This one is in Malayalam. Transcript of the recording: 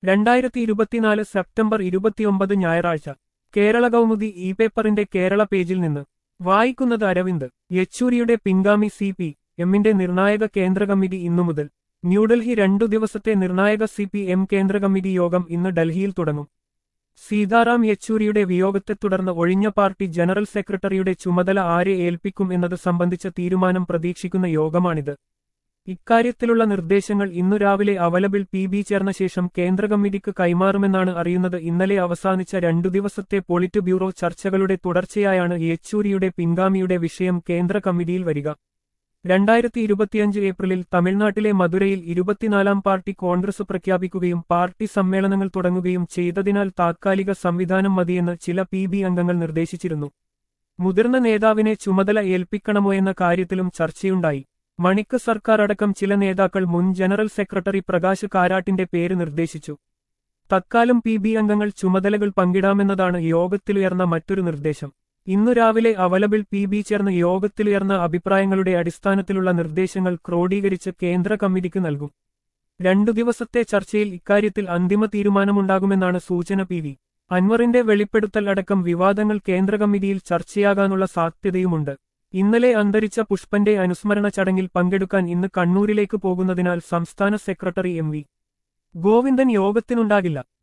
രണ്ടായിരത്തി ഇരുപത്തിനാല് സെപ്റ്റംബർ ഇരുപത്തിയൊമ്പത് ഞായറാഴ്ച കേരള കൗമുദി ഇ പേപ്പറിന്റെ കേരള പേജിൽ നിന്ന് വായിക്കുന്നത് അരവിന്ദ് യെച്ചൂരിയുടെ പിൻഗാമി സി പി എമ്മിന്റെ നിർണായക കേന്ദ്ര കമ്മിറ്റി ഇന്നു മുതൽ ന്യൂഡൽഹി രണ്ടു ദിവസത്തെ നിർണായക സി പി എം കേന്ദ്ര കമ്മിറ്റി യോഗം ഇന്ന് ഡൽഹിയിൽ തുടങ്ങും സീതാറാം യെച്ചൂരിയുടെ വിയോഗത്തെ തുടർന്ന് ഒഴിഞ്ഞ പാർട്ടി ജനറൽ സെക്രട്ടറിയുടെ ചുമതല ആരെ ഏൽപ്പിക്കും എന്നത് സംബന്ധിച്ച തീരുമാനം പ്രതീക്ഷിക്കുന്ന യോഗമാണിത് ഇക്കാര്യത്തിലുള്ള നിർദ്ദേശങ്ങൾ ഇന്നു രാവിലെ അവലബിൾ പി ബി ചേർന്ന ശേഷം കേന്ദ്ര കമ്മിറ്റിക്ക് കൈമാറുമെന്നാണ് അറിയുന്നത് ഇന്നലെ അവസാനിച്ച രണ്ടു ദിവസത്തെ പോളിറ്റ് ബ്യൂറോ ചർച്ചകളുടെ തുടർച്ചയായാണ് യെച്ചൂരിയുടെ പിൻഗാമിയുടെ വിഷയം കേന്ദ്ര കമ്മിറ്റിയിൽ വരിക രണ്ടായിരത്തി ഇരുപത്തിയഞ്ച് ഏപ്രിലിൽ തമിഴ്നാട്ടിലെ മധുരയിൽ ഇരുപത്തിനാലാം പാർട്ടി കോൺഗ്രസ് പ്രഖ്യാപിക്കുകയും പാർട്ടി സമ്മേളനങ്ങൾ തുടങ്ങുകയും ചെയ്തതിനാൽ താത്കാലിക സംവിധാനം മതിയെന്ന് ചില പി ബി അംഗങ്ങൾ നിർദ്ദേശിച്ചിരുന്നു മുതിർന്ന നേതാവിനെ ചുമതല ഏൽപ്പിക്കണമോ എന്ന കാര്യത്തിലും ചർച്ചയുണ്ടായി മണിക്ക് സർക്കാർ അടക്കം ചില നേതാക്കൾ മുൻ ജനറൽ സെക്രട്ടറി പ്രകാശ് കാരാട്ടിന്റെ പേര് നിർദ്ദേശിച്ചു തത്കാലം പി ബി അംഗങ്ങൾ ചുമതലകൾ പങ്കിടാമെന്നതാണ് യോഗത്തിലുയർന്ന മറ്റൊരു നിർദ്ദേശം ഇന്നു രാവിലെ അവലബിൾ പി ബി ചേർന്ന യോഗത്തിലുയർന്ന അഭിപ്രായങ്ങളുടെ അടിസ്ഥാനത്തിലുള്ള നിർദ്ദേശങ്ങൾ ക്രോഡീകരിച്ച് കേന്ദ്ര കമ്മിറ്റിക്ക് നൽകും രണ്ടു ദിവസത്തെ ചർച്ചയിൽ ഇക്കാര്യത്തിൽ അന്തിമ തീരുമാനമുണ്ടാകുമെന്നാണ് സൂചന പി വി അൻവറിന്റെ വെളിപ്പെടുത്തൽ അടക്കം വിവാദങ്ങൾ കേന്ദ്ര കമ്മിറ്റിയിൽ ചർച്ചയാകാനുള്ള സാധ്യതയുമുണ്ട് ഇന്നലെ അന്തരിച്ച പുഷ്പന്റെ അനുസ്മരണ ചടങ്ങിൽ പങ്കെടുക്കാൻ ഇന്ന് കണ്ണൂരിലേക്ക് പോകുന്നതിനാൽ സംസ്ഥാന സെക്രട്ടറി എം വി ഗോവിന്ദൻ യോഗത്തിനുണ്ടാകില്ല